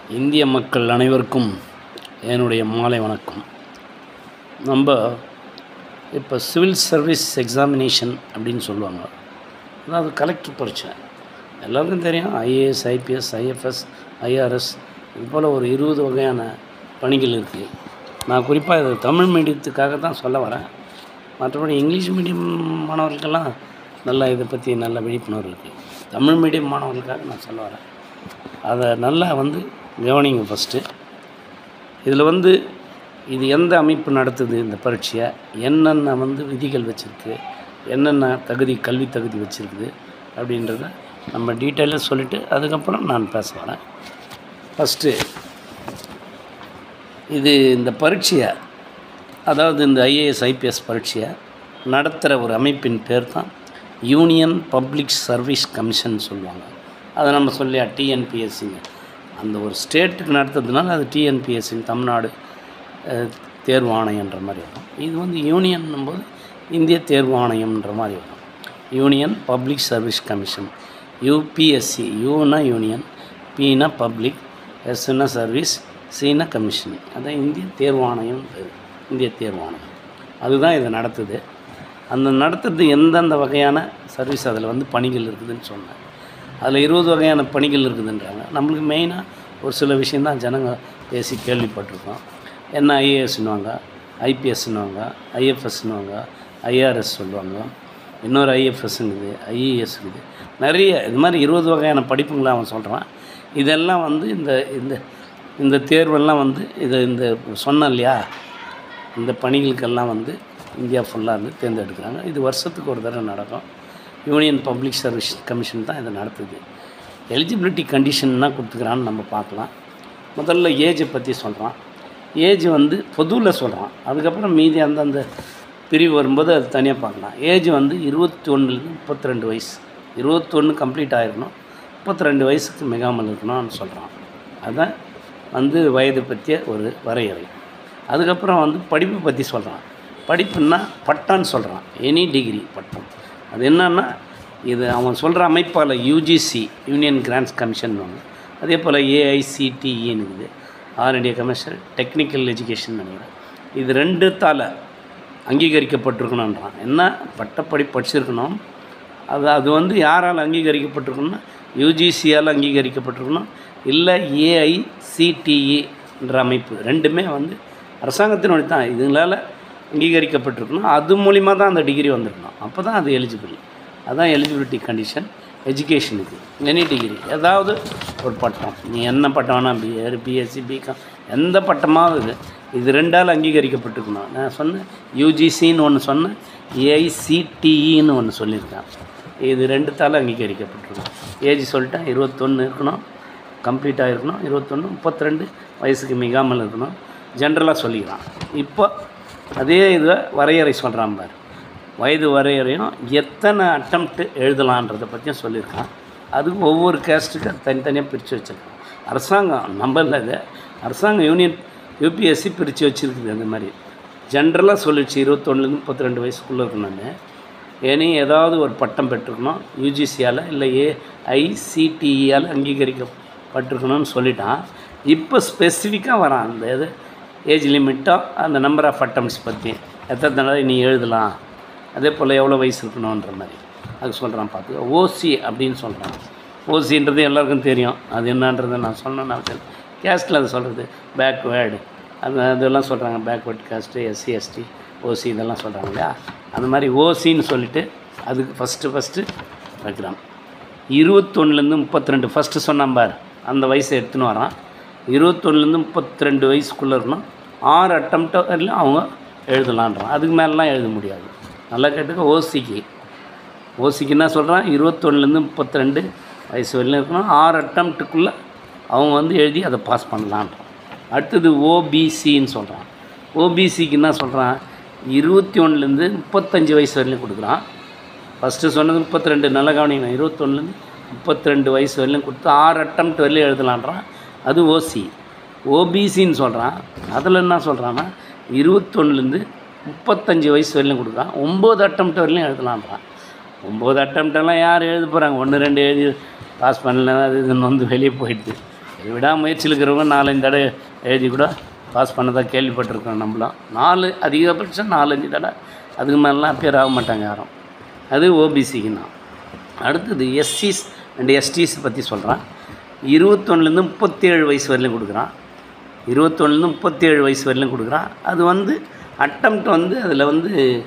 இந்திய மக்கள் அனைவருக்கும் என்னுடைய மாலை வணக்கம் நம்ம இப்போ சிவில் சர்வீஸ் எக்ஸாமினேஷன் அப்படின்னு சொல்லுவாங்க அதாவது கலெக்டர் பரீட்சை எல்லாருக்கும் தெரியும் ஐஏஎஸ் ஐபிஎஸ் ஐஎஃப்எஸ் ஐஆர்எஸ் இது போல் ஒரு இருபது வகையான பணிகள் இருக்குது நான் குறிப்பாக இது தமிழ் மீடியத்துக்காக தான் சொல்ல வரேன் மற்றபடி இங்கிலீஷ் மீடியம் மாணவர்களுக்கெல்லாம் நல்லா இதை பற்றி நல்ல விழிப்புணர்வு இருக்குது தமிழ் மீடியம் மாணவர்களுக்காக நான் சொல்ல வரேன் அதை நல்லா வந்து கவனிங்க ஃபஸ்ட்டு இதில் வந்து இது எந்த அமைப்பு நடத்துது இந்த பரீட்சையை என்னென்ன வந்து விதிகள் வச்சுருக்கு என்னென்ன தகுதி கல்வி தகுதி வச்சுருக்குது அப்படின்றத நம்ம டீட்டெயிலாக சொல்லிவிட்டு அதுக்கப்புறம் நான் பேச வரேன் ஃபஸ்ட்டு இது இந்த பரீட்சையை அதாவது இந்த ஐஏஎஸ் ஐபிஎஸ் பரீட்சையை நடத்துகிற ஒரு அமைப்பின் பேர் தான் யூனியன் பப்ளிக் சர்வீஸ் கமிஷன் சொல்லுவாங்க அதை நம்ம சொல்லியா டிஎன்பிஎஸ்சிங்க அந்த ஒரு ஸ்டேட்டுக்கு நடத்துறதுனால அது டிஎன்பிஎஸ்சின்னு தமிழ்நாடு அஹ், தேர்வு ஆணையன்ற மாதிரி வரும் இது வந்து யூனியன் போது இந்திய தேர்வு ஆணையம்ன்ற மாதிரி வரும் union public service commission UPSC யூனா யூனியன் பினா பப்ளிக் எஸ்னா சர்வீஸ் சினா கமிஷன் அதான் இந்திய தேர்வு ஆணையம் பேரு. இந்திய தேர்வு ஆணையம் அதுதான் இதை நடத்துது அந்த நடத்துறது எந்தெந்த வகையான சர்வீஸ் அதில் வந்து பணிகள் இருக்குதுன்னு சொன்னேன் அதில் இருபது வகையான பணிகள் இருக்குதுன்றாங்க நம்மளுக்கு மெயினாக ஒரு சில விஷயந்தான் ஜனங்க பேசி கேள்விப்பட்டிருக்கோம் என்ன ஐஏஎஸ்னுவாங்க ஐபிஎஸ்னுவாங்க ஐஎஃப்எஸ்னுவாங்க ஐஆர்எஸ் சொல்லுவாங்க இன்னொரு ஐஎஃப்எஸ்ங்குது ஐஏஎஸ்ங்குது நிறைய இது மாதிரி இருபது வகையான படிப்புங்களை அவன் சொல்கிறான் இதெல்லாம் வந்து இந்த இந்த இந்த தேர்வெல்லாம் வந்து இதை இந்த சொன்னேன் இல்லையா இந்த பணிகளுக்கெல்லாம் வந்து இந்தியா ஃபுல்லாக வந்து தேர்ந்தெடுக்கிறாங்க இது வருஷத்துக்கு ஒரு தடவை நடக்கும் யூனியன் பப்ளிக் சர்வீஸ் கமிஷன் தான் இதை நடத்துது எலிஜிபிலிட்டி கண்டிஷன்னா கொடுத்துக்கிறான்னு நம்ம பார்க்கலாம் முதல்ல ஏஜை பற்றி சொல்கிறான் ஏஜ் வந்து பொதுவில் சொல்கிறான் அதுக்கப்புறம் மீதி அந்தந்த பிரிவு வரும்போது அது தனியாக பார்க்கலாம் ஏஜ் வந்து இருபத்தி ஒன்றுலேருந்து முப்பத்தி ரெண்டு வயசு இருபத்தொன்று கம்ப்ளீட் ஆகிருக்கணும் முப்பத்தி ரெண்டு வயசுக்கு மிகாமல் இருக்கணும்னு சொல்கிறான் அதுதான் வந்து வயது பற்றிய ஒரு வரையறை அதுக்கப்புறம் வந்து படிப்பு பற்றி சொல்கிறான் படிப்புன்னா பட்டான்னு சொல்கிறான் எனி டிகிரி பட்டம் அது என்னன்னா இது அவன் சொல்கிற அமைப்பால் யூஜிசி யூனியன் கிராண்ட்ஸ் கமிஷன் ஒன்று அதே போல் ஏஐசிடிஇன்னு இருக்குது all India commission technical education நினைக்கிறேன் இது ரெண்டுத்தால் அங்கீகரிக்கப்பட்டிருக்கணுன்றான் என்ன பட்டப்படி படிச்சிருக்கணும் அது அது வந்து யாரால் அங்கீகரிக்கப்பட்டிருக்கணும்னா யூஜிசியால் அங்கீகரிக்கப்பட்டிருக்கணும் இல்லை ஏஐசிடிஇன்ற அமைப்பு ரெண்டுமே வந்து அரசாங்கத்தினுடைய தான் இதுங்களால் அங்கீகரிக்கப்பட்டிருக்கணும் அது மூலிமா தான் அந்த டிகிரி வந்திருக்கணும் அப்போ தான் அது எலிஜிபிள் அதான் எலிஜிபிலிட்டி கண்டிஷன் எஜுகேஷனுக்கு எனி டிகிரி ஏதாவது ஒரு பட்டம் நீ என்ன பட்டம் வேணால் பிஏ பிஎஸ்சி பிகாம் எந்த பட்டமாவது இது இது ரெண்டால் அங்கீகரிக்கப்பட்டிருக்கணும் நான் சொன்னேன் யூஜிசின்னு ஒன்று சொன்னேன் ஏஐசிடிஇன்னு ஒன்று சொல்லியிருக்கேன் இது ரெண்டுத்தால் அங்கீகரிக்கப்பட்டிருக்கணும் ஏஜ் சொல்லிட்டேன் இருபத்தொன்று இருக்கணும் கம்ப்ளீட்டாக இருக்கணும் இருபத்தொன்று முப்பத்தி ரெண்டு வயசுக்கு மிகாமல் இருக்கணும் ஜென்ரலாக சொல்லிக்கிறான் இப்போ அதே இதை வரையறை சொல்கிறான் பாரு வயது வரையறையும் எத்தனை அட்டம்ப்ட்டு எழுதலான்றதை பற்றியும் சொல்லியிருக்கான் அதுக்கு ஒவ்வொரு கேஸ்ட்டுக்கு அது தனித்தனியாக பிரித்து வச்சுருக்கான் அரசாங்கம் நம்பல இது அரசாங்கம் யூனியன் யூபிஎஸ்சி பிரித்து வச்சுருக்குது அந்த மாதிரி ஜென்ரலாக சொல்லிடுச்சு இருபத்தொன்னுலேருந்து முப்பத்தி ரெண்டு வயசுக்குள்ளே இருக்கணும்னு இனி ஏதாவது ஒரு பட்டம் பெற்றிருக்கணும் யூஜிசியால் இல்லை ஏஐசிடிஇயால் அங்கீகரிக்கப்பட்டிருக்கணும்னு சொல்லிட்டான் இப்போ ஸ்பெசிஃபிக்காக வரான் அந்த இது ஏஜ் லிமிட்டாக அந்த நம்பர் ஆஃப் அட்டம்ஸ் பற்றி எத்தனை தடவை நீ எழுதலாம் அதே போல் எவ்வளோ வயசு இருக்கணுன்ற மாதிரி அது சொல்கிறான் பார்த்து ஓசி அப்படின்னு சொல்கிறான் ஓசின்றது எல்லாருக்கும் தெரியும் அது என்னன்றதை நான் சொன்னேன்னா கேஸ்ட்டில் அது சொல்கிறது பேக்வேர்டு அது அதெல்லாம் சொல்கிறாங்க backward caste SC ST OC இதெல்லாம் சொல்கிறாங்க இல்லையா அந்த மாதிரி ஓசின்னு சொல்லிட்டு அதுக்கு ஃபஸ்ட்டு ஃபஸ்ட்டு வைக்கிறான் இருபத்தொன்னுலேருந்து முப்பத்தி ரெண்டு ஃபஸ்ட்டு சொன்னான் பார் அந்த வயசை எடுத்துன்னு வரான் இருபத்தொன்னுலேருந்து முப்பத்தி ரெண்டு வயசுக்குள்ளே இருக்கணும் ஆறு அட்டம்ப்டோ வரையிலும் அவங்க எழுதலான்றான் அதுக்கு மேலெலாம் எழுத முடியாது நல்லா கேட்டுக்க ஓசிக்கு ஓசிக்கு என்ன சொல்கிறான் இருபத்தொன்னுலேருந்து முப்பத்தி ரெண்டு வயசு வரையிலும் இருக்கணும் ஆறு அட்டம்ப்ட்டுக்குள்ளே அவங்க வந்து எழுதி அதை பாஸ் பண்ணலான்றான் அடுத்தது ஓபிசின்னு சொல்கிறான் ஓபிசிக்கு என்ன சொல்கிறான் இருபத்தி ஒன்றுலேருந்து முப்பத்தஞ்சு வயசு வரையிலும் கொடுக்குறான் ஃபஸ்ட்டு சொன்னது முப்பத்தி ரெண்டு நல்ல கவனிக்கணும் இருபத்தொன்னுலேருந்து முப்பத்தி ரெண்டு வயசு வரையிலும் கொடுத்து ஆறு அட்டம்ப்ட் வரையிலும் எழுதலான்றான் அது ஓசி ஓபிசின்னு சொல்கிறான் அதில் என்ன சொல்கிறான்னா இருபத்தொன்னுலேருந்து முப்பத்தஞ்சு வயசு வரையிலும் கொடுக்குறான் ஒம்பது அட்டம்ப்ட் வரையிலும் எழுதலான்றான் ஒம்பது அட்டம்ப்டெல்லாம் யார் எழுத போகிறாங்க ஒன்று ரெண்டு எழுதி பாஸ் பண்ணல அது இதுன்னு வந்து வெளியே போயிடுது விடாமுயற்சியில் இருக்கிறவங்க நாலஞ்சு தடவை எழுதி கூட பாஸ் பண்ணதாக கேள்விப்பட்டிருக்கோம் நம்மளாம் நாலு அதிகபட்சம் நாலஞ்சு தடவை அதுக்கு மேலாம் பேர் ஆக மாட்டாங்க யாரும் அது ஓபிசிக்குன்னா அடுத்தது எஸ்சிஸ் அண்ட் எஸ்டிஸ் பற்றி சொல்கிறேன் இருபத்தொன்னுலேருந்து முப்பத்தேழு வயசு வரையிலும் கொடுக்குறான் இருபத்தொன்னுலேருந்து முப்பத்தேழு வயசு வரையிலும் கொடுக்குறான் அது வந்து அட்டம்ப்ட் வந்து அதில் வந்து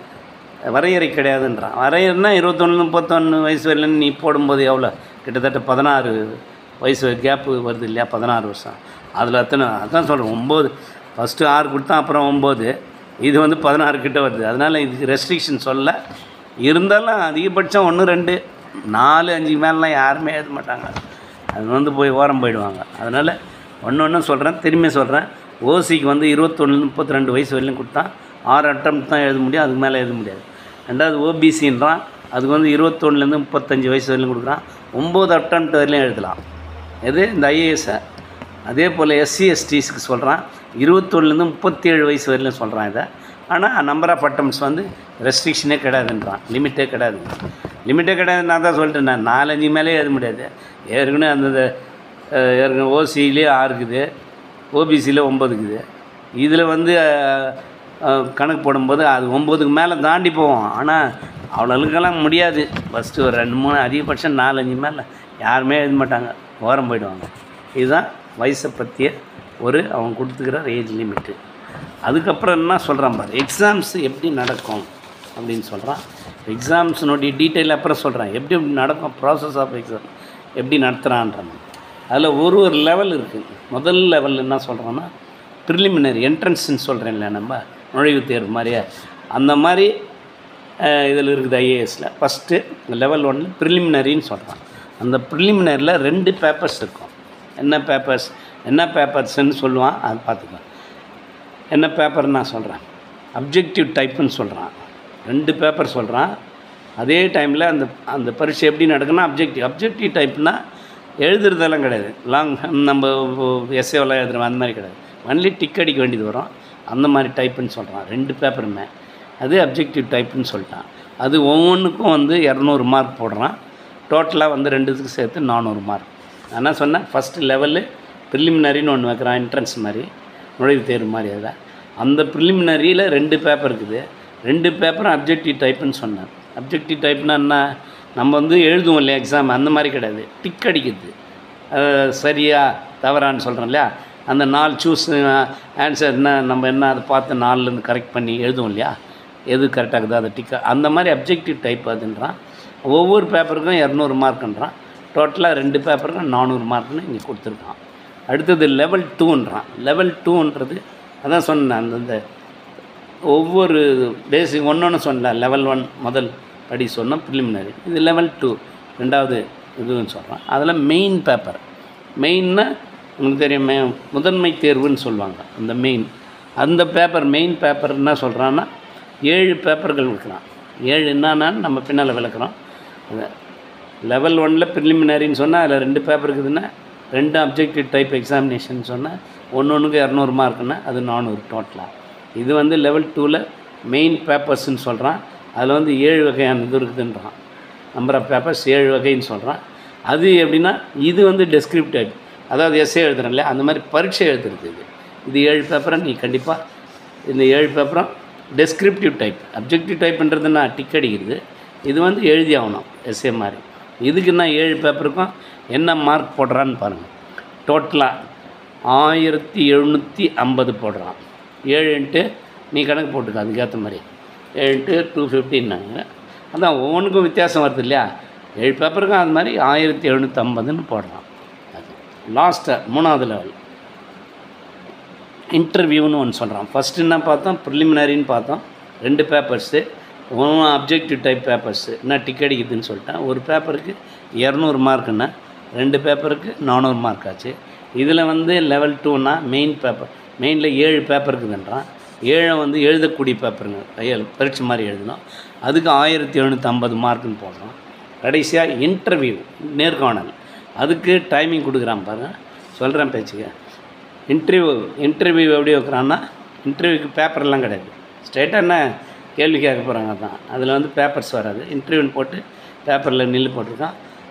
வரையறை கிடையாதுன்றான் வரையறைனா இருபத்தொன்று முப்பத்தொன்று வயசு வரையிலும் நீ போடும்போது எவ்வளோ கிட்டத்தட்ட பதினாறு வயசு கேப்பு வருது இல்லையா பதினாறு வருஷம் அதில் அத்தனை அதான் சொல்கிறேன் ஒம்பது ஃபஸ்ட்டு ஆறு கொடுத்தா அப்புறம் ஒம்பது இது வந்து பதினாறு கிட்ட வருது அதனால் இதுக்கு ரெஸ்ட்ரிக்ஷன் சொல்ல இருந்தாலும் அதிகபட்சம் ஒன்று ரெண்டு நாலு அஞ்சு மேலாம் யாருமே எழுத மாட்டாங்க அது வந்து போய் ஓரம் போயிடுவாங்க அதனால் ஒன்று ஒன்று சொல்கிறேன் திரும்பி சொல்கிறேன் ஓசிக்கு வந்து இருபத்தொன்று முப்பத்தி ரெண்டு வயசு வரையிலும் கொடுத்தா ஆறு அட்டம் தான் எழுத முடியும் அதுக்கு மேலே எழுத முடியாது ரெண்டாவது ஓபிசின்றான் அதுக்கு வந்து இருபத்தொன்னுலேருந்து முப்பத்தஞ்சு வயசு வரையிலும் கொடுக்குறான் ஒம்பது அட்டம் வரையிலும் எழுதலாம் எது இந்த ஐஏஎஸ்ஸை அதே போல் எஸ்சி எஸ்டிஸ்க்கு சொல்கிறான் இருபத்தொன்னுலேருந்து முப்பத்தேழு வயசு வரையிலும் சொல்கிறான் இதை ஆனால் நம்பர் ஆஃப் அட்டம்ஸ் வந்து ரெஸ்ட்ரிக்ஷனே கிடையாதுன்றான் லிமிட்டே கிடையாது லிமிட்டே கிடையாது நான் தான் சொல்லிட்டேன் நான் நாலஞ்சு மேலே எழுத முடியாது ஏற்கனவே அந்த அஹ், ஏற்கனவே ஓசியிலே ஆறு இருக்குது ஓபிசியில் ஒம்பது இருக்குது இதில் வந்து அஹ், அஹ், கணக்கு போடும்போது அது ஒம்பதுக்கு மேலே தாண்டி போவோம் ஆனால் அவ்வளோக்கெல்லாம் முடியாது ஃபஸ்ட்டு ஒரு ரெண்டு மூணு அதிகபட்சம் நாலஞ்சு மேலே யாருமே எழுத மாட்டாங்க ஓரம் போயிடுவாங்க இதுதான் வயசை பற்றிய ஒரு அவங்க கொடுத்துக்கிற ஏஜ் லிமிட்டு அதுக்கப்புறம் என்ன சொல்கிறான் பாரு எக்ஸாம்ஸ் எப்படி நடக்கும் அப்படின்னு சொல்கிறான் எக்ஸாம்ஸினுடைய டீட்டெயில் அப்புறம் சொல்கிறேன் எப்படி எப்படி நடக்கும் ப்ராசஸ் ஆஃப் எக்ஸாம் எப்படி நடத்துகிறான்றான் அதில் ஒரு ஒரு லெவல் இருக்குது முதல் லெவல் என்ன சொல்கிறோன்னா ப்ரிலிமினரி என்ட்ரன்ஸ்ன்னு சொல்கிறேன்ல நம்ம நுழைவுத் தேர்வு மாதிரியே அந்த மாதிரி இதில் இருக்குது ஐஏஎஸில் ஃபஸ்ட்டு லெவல் ஒன்ல ப்ரிலிமினரின்னு சொல்கிறான் அந்த ப்ரிலிமினரியில் ரெண்டு பேப்பர்ஸ் இருக்கும் என்ன பேப்பர்ஸ் என்ன பேப்பர்ஸ்ன்னு சொல்லுவான் அது பார்த்துக்கலாம் என்ன பேப்பர் நான் சொல்கிறேன் அப்ஜெக்டிவ் டைப்புன்னு சொல்கிறான் ரெண்டு பேப்பர் சொல்கிறான் அதே டைமில் அந்த அந்த பரீட்சை எப்படி நடக்குன்னா அப்ஜெக்டிவ் அப்ஜெக்டிவ் டைப்னா எழுதுறதெல்லாம் கிடையாது லாங் நம்ம எஸ்ஏவெல்லாம் எழுதுறோம் அந்த மாதிரி கிடையாது ஒன்லி டிக் அடிக்க வேண்டியது வரும் அந்த மாதிரி டைப்புன்னு சொல்கிறான் ரெண்டு பேப்பருமே அது அப்ஜெக்டிவ் டைப்புன்னு சொல்லிட்டான் அது ஒவ்வொன்றுக்கும் வந்து இரநூறு மார்க் போடுறான் டோட்டலாக வந்து ரெண்டுத்துக்கு சேர்த்து நானூறு மார்க் நான் என்ன சொன்னேன் ஃபஸ்ட்டு லெவலு ப்ரிலிமினரின்னு ஒன்று வைக்கிறான் என்ட்ரன்ஸ் மாதிரி நுழைவுத் தேர்வு மாதிரி அதில் அந்த ப்ரிலிமினரியில் ரெண்டு பேப்பர் இருக்குது ரெண்டு பேப்பரும் அப்ஜெக்டிவ் டைப்புன்னு சொன்னேன் அப்ஜெக்டிவ் டைப்னா என்ன நம்ம வந்து எழுதுவோம் இல்லையா எக்ஸாம் அந்த மாதிரி கிடையாது டிக் அடிக்குது அஹ் சரியா தவறான்னு சொல்கிறோம் இல்லையா அந்த நாலு சூஸ் ஆன்சர் என்ன நம்ம என்ன அதை பார்த்து நாலுலேருந்து கரெக்ட் பண்ணி எழுதுவோம் இல்லையா எது கரெக்டாக இருக்குதோ அதை டிக்க அந்த மாதிரி அப்ஜெக்டிவ் டைப் அதுன்றான் ஒவ்வொரு பேப்பருக்கும் இரநூறு மார்க்குன்றான் டோட்டலாக ரெண்டு பேப்பருக்கும் நானூறு மார்க்குன்னு இங்கே கொடுத்துருக்கான் அடுத்தது லெவல் டூன்றான் லெவல் டூன்றது அதான் சொன்னேன் அந்தந்த ஒவ்வொரு பேசிக் ஒன்று ஒன்று சொன்னேன் லெவல் ஒன் முதல் படி சொன்னோம் ப்ரிலிமினரி இது லெவல் டூ ரெண்டாவது இதுன்னு சொல்கிறேன் அதில் மெயின் பேப்பர் மெயின்னா உங்களுக்கு தெரியும் மே முதன்மை தேர்வுன்னு சொல்லுவாங்க அந்த மெயின் அந்த பேப்பர் மெயின் பேப்பர் என்ன சொல்கிறான்னா ஏழு பேப்பர்கள் வைக்கிறான் ஏழு என்னன்னா நம்ம பின்னால் விளக்குறோம் அது லெவல் ஒனில் ப்ரிலிமினரின்னு சொன்னால் அதில் ரெண்டு பேப்பர் இருக்குதுன்னா ரெண்டு அப்ஜெக்டிவ் டைப் எக்ஸாமினேஷன் சொன்னால் ஒன்று ஒன்றுக்கு இரநூறு மார்க்குன்னா அது நானூறு டோட்டலாக இது வந்து லெவல் டூவில் மெயின் பேப்பர்ஸ்ன்னு சொல்கிறான் அதில் வந்து ஏழு வகையான இது இருக்குதுன்றான் நம்பர் ஆஃப் பேப்பர்ஸ் ஏழு வகைன்னு சொல்கிறான் அது எப்படின்னா இது வந்து டெஸ்கிரிப்டிவ் அதாவது எஸ்ஏ எழுதுறேன் இல்லையா அந்த மாதிரி பரீட்சை எழுதுறது இது இது ஏழு பேப்பரை நீ கண்டிப்பாக இந்த ஏழு பேப்பரும் டெஸ்கிரிப்டிவ் டைப் அப்ஜெக்டிவ் டைப்ன்றதுன்னா டிக் அடிக்கிறது இது வந்து எழுதி ஆகணும் எஸ்ஏ மாதிரி இதுக்கு நான் ஏழு பேப்பருக்கும் என்ன மார்க் போடுறான்னு பாருங்கள் டோட்டலாக ஆயிரத்தி எழுநூற்றி ஐம்பது போடுறான் ஏழு இன்ட்டு நீ கணக்கு போட்டுக்க அதுக்கேற்ற மாதிரி ஏழு இன்ட்டு டூ ஃபிஃப்டின்னாங்க அதான் ஒவ்வொன்றுக்கும் வித்தியாசம் வருது இல்லையா ஏழு பேப்பருக்கும் அது மாதிரி ஆயிரத்தி எழுநூற்றி ஐம்பதுன்னு போடுறான் அது லாஸ்ட்டு மூணாவது லெவல் இன்டர்வியூன்னு ஒன்று சொல்கிறான் ஃபஸ்ட்டு என்ன பார்த்தோம் ப்ரிலிமினரின்னு பார்த்தோம் ரெண்டு பேப்பர்ஸு ஒன்று அப்ஜெக்டிவ் டைப் பேப்பர்ஸு என்ன டிக் அடிக்குதுன்னு சொல்லிட்டேன் ஒரு பேப்பருக்கு இரநூறு மார்க்குன்னா ரெண்டு பேப்பருக்கு நானூறு மார்க் ஆச்சு இதில் வந்து லெவல் டூனா மெயின் பேப்பர் மெயினில் ஏழு பேப்பர் இருக்குதுன்றான் ஏழை வந்து எழுதக்கூடிய பேப்பருங்க கையால் பரீட்சை மாதிரி எழுதணும் அதுக்கு ஆயிரத்தி எழுநூற்றி ஐம்பது மார்க்குன்னு போடுறோம் கடைசியாக இன்டர்வியூ நேர்காணல் அதுக்கு டைமிங் கொடுக்குறான் பாருங்க சொல்கிறேன் பேச்சுக்க இன்டர்வியூ இன்டர்வியூ எப்படி வைக்கிறான்னா இன்டர்வியூக்கு பேப்பர்லாம் கிடையாது ஸ்ட்ரைட்டாக என்ன கேள்வி கேட்க போகிறாங்க தான் அதில் வந்து பேப்பர்ஸ் வராது இன்டர்வியூன்னு போட்டு பேப்பரில் நில்லு போட்டிருக்கான்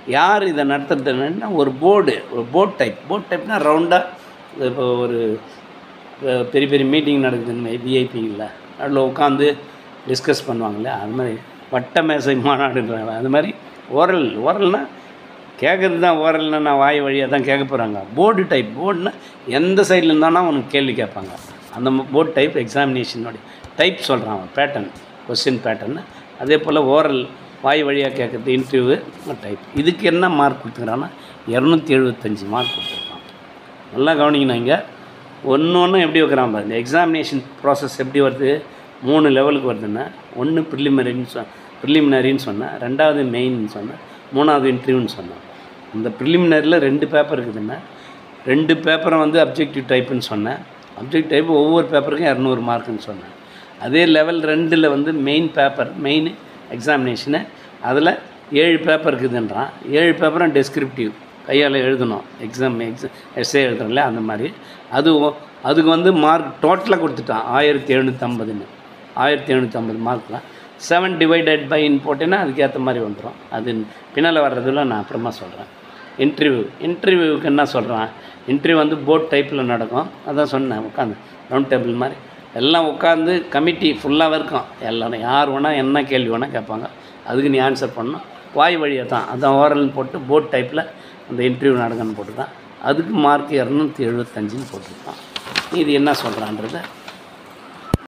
யார் இதை நடத்துறதுன்னா ஒரு போர்டு ஒரு போர்ட் டைப் போர்ட் டைப்னா ரவுண்டாக இப்போ ஒரு அஹ், பெரிய பெரிய மீட்டிங் நடக்குதுன்னு விஐபியில் அதில் உட்காந்து டிஸ்கஸ் பண்ணுவாங்கல்ல அது மாதிரி வட்ட மேசை மாநாடுன்றாங்க அது மாதிரி ஓரல் ஓரல்னால் கேட்குறது தான் ஓரல்னா நான் வாய் வழியாக தான் கேட்க போகிறாங்க போர்டு டைப் போர்டுனா எந்த சைடில் இருந்தானா அவனுக்கு கேள்வி கேட்பாங்க அந்த போர்டு டைப் எக்ஸாமினேஷனோட டைப் சொல்கிறான் அவன் பேட்டர்ன் கொஸ்டின் பேட்டர்னு அதே போல் ஓரல் வாய் வழியாக கேட்குறது இன்டர்வியூ டைப் இதுக்கு என்ன மார்க் கொடுத்துக்கிறான்னா இரநூத்தி எழுபத்தஞ்சி மார்க் கொடுத்துருக்கான் நல்லா கவனிக்கணும் இங்கே ஒன்று ஒன்று எப்படி வைக்கிறான் பாரு இந்த எக்ஸாமினேஷன் ப்ராசஸ் எப்படி வருது மூணு லெவலுக்கு வருதுன்னா ஒன்று ப்ரிலிமினரின்னு சொ ப்ரிலிமினரின்னு சொன்னேன் ரெண்டாவது மெயின்னு சொன்னேன் மூணாவது இன்டர்வியூன்னு சொன்னேன் அந்த ப்ரிலிமினரியில் ரெண்டு பேப்பர் இருக்குதுன்னா ரெண்டு பேப்பரை வந்து அப்ஜெக்டிவ் டைப்புன்னு சொன்னேன் அப்ஜெக்ட் டைப் ஒவ்வொரு பேப்பருக்கும் இரநூறு மார்க்குன்னு சொன்னேன் அதே லெவல் ரெண்டில் வந்து மெயின் பேப்பர் மெயின் எக்ஸாமினேஷனு அதில் ஏழு பேப்பர் இருக்குதுன்றான் ஏழு பேப்பரும் டெஸ்கிரிப்டிவ் கையால் எழுதணும் எக்ஸாம் எக்ஸாம் எஸ்ஏ எழுதுறோம்ல அந்த மாதிரி அது ஒ- அதுக்கு வந்து மார்க் டோட்டலாக கொடுத்துட்டான் ஆயிரத்தி எழுநூற்றம்பதுன்னு ஆயிரத்தி எழுநூற்றம்பது மார்க்லாம் செவன் டிவைடட் பைன்னு போட்டேன்னா அதுக்கேற்ற மாதிரி வந்துடும் அது பின்னால் வர்றதுல நான் அப்புறமா சொல்கிறேன் இன்டர்வியூ இன்டர்வியூவுக்கு என்ன சொல்கிறான் இன்டர்வியூ வந்து போர்ட் டைப்பில் நடக்கும் அதான் சொன்னேன் உட்காந்து ரவுண்ட் டேபிள் மாதிரி எல்லாம் உட்காந்து கமிட்டி ஃபுல்லாக இருக்கும் எல்லாரும் யார் வேணால் என்ன கேள்வி வேணால் கேட்பாங்க அதுக்கு நீ ஆன்சர் பண்ணணும் வாய் வழியாக தான் அதான் ஓரல்னு போட்டு போர்ட் டைப்பில் அந்த இன்டர்வியூ நடக்குன்னு போட்டுருக்கான் அதுக்கு மார்க் இரநூத்தி எழுபத்தஞ்சுன்னு போட்டிருக்கான் இது என்ன சொல்கிறான்றத